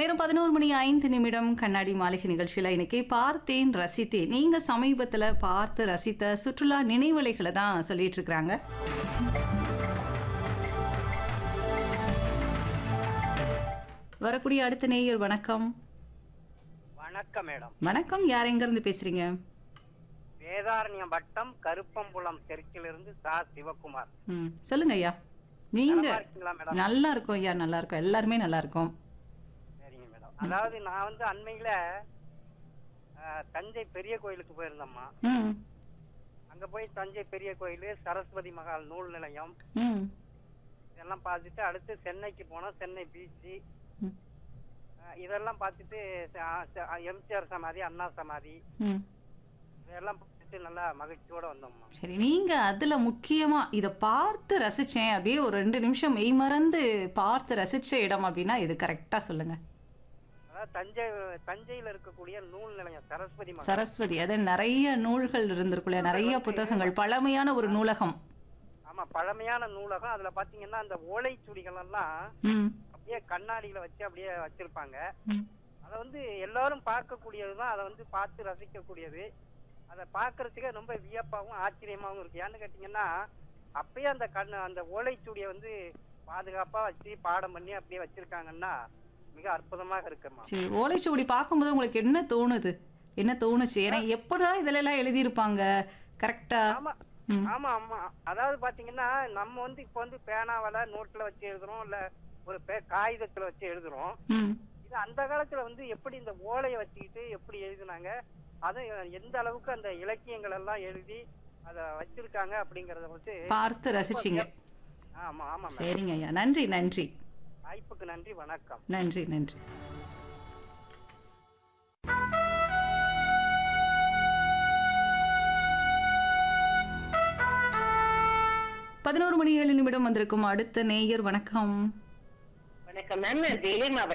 நேரம் பதினோரு மணி ஐந்து நிமிடம் கண்ணாடி மாளிகை நிகழ்ச்சியில் இன்னைக்கு பார்த்தேன் ரசித்தேன் நீங்க சமீபத்தில் பார்த்து ரசித்த சுற்றுலா நினைவலைகளை தான் சொல்லிட்டு இருக்கிறாங்க வரக்கூடிய அடுத்த நேயர் வணக்கம் வணக்கம் மேடம் வணக்கம் யார் எங்கேருந்து பேசுறீங்க வேதாரண்யம் வட்டம் கருப்பம்புலம் தெற்கிலிருந்து சா சிவகுமார் ம் சொல்லுங்க ஐயா நீங்க நலமா இருக்கீங்களா மேடம் நல்லா இருக்கோம் ஐயா நல்லா இருக்கோம் எல்லாருமே நல்லா இருக்கோம் சரிங்க மேடம் அதாவது நான் வந்து அண்மையில அஹ், தஞ்சை பெரிய கோயிலுக்கு போயிருந்தேம்மா ம் அங்க போய் தஞ்சை பெரிய கோயில் சரஸ்வதி மகால் நூல் நிலையம் ம் இதெல்லாம் பார்த்துட்டு அடுத்து சென்னைக்கு போனோம் சென்னை பீச்சு ம். இதெல்லாம் பார்த்துட்டு ச- ச- எம்ஜிஆர் சமாதி அண்ணா சமாதி ம் இதெல்லாம் பார்த்துட்டு நல்லா மகிழ்ச்சியோட வந்தோம்மா சரி நீங்க அதுல முக்கியமா இத பார்த்து ரசிச்சேன் அப்படியே ஒரு ரெண்டு நிமிஷம் மெய் மறந்து பார்த்து ரசிச்ச இடம் அப்படின்னா இது கரெக்டா சொல்லுங்க அதாவது தஞ்சை தஞ்சையில இருக்கக்கூடிய நூல் நிலையம் சரஸ்வதி மகால் சரஸ்வதி அது நிறைய நூல்கள் இருந்திருக்குல்ல நிறைய புத்தகங்கள் பழமையான ஒரு நூலகம் ஆமா பழமையான நூலகம் அதுல பாத்தீங்கன்னா அந்த ஓலைச்சுடிகள் எல்லாம் ம் அப்படியே கண்ணாடியில வச்சு அப்படியே வச்சிருப்பாங்க ம். அதை வந்து எல்லாரும் பார்க்கக்கூடியதுதான் அதை வந்து பார்த்து ரசிக்கக்கூடியது அதை பார்க்கறதுக்கே ரொம்ப வியப்பாகவும் ஆச்சரியமாகவும் இருக்கு ஏன்னு கேட்டீங்கன்னா அப்பயே அந்த கண் அந்த ஓலைச்சுடியை வந்து பாதுகாப்பா வச்சு பாடம் பண்ணி அப்படியே வச்சிருக்காங்கன்னா மிக அற்புதமாக இருக்குமா சரி ஓலைச்சுவடி பார்க்கும்போது உங்களுக்கு என்ன தோணுது என்ன தோணுச்சு ஏன்னா எப்படா இதுல எல்லாம் எழுதியிருப்பாங்க கரெக்டா ஆமா ம். ஆமா ஆமா அதாவது பாத்தீங்கன்னா நம்ம வந்து இப்ப வந்து பேனாவால நோட்ல வச்சு எழுதுறோம் இல்ல ஒரு பே- காகிதத்துல வச்சு எழுதுறோம் ம் இது அந்த காலத்துல வந்து எப்படி இந்த ஓலையை வச்சுக்கிட்டு எப்படி எழுதினாங்க அது எந்த அளவுக்கு அந்த இலக்கியங்கள் எல்லாம் எழுதி அத வச்சிருக்காங்க அப்படிங்கறத வந்து பார்த்து ரசிச்சிங்க ஆமா ஆமா மேடம். சரிங்க ஐயா நன்றி நன்றி வாய்ப்புக்கு நன்றி வணக்கம் நன்றி நன்றி பதினோரு மணி ஏழு நிமிடம் வந்திருக்கும் அடுத்த நேயர் வணக்கம் வணக்கம் மேம் நான் வேலூர் மாவட்டம்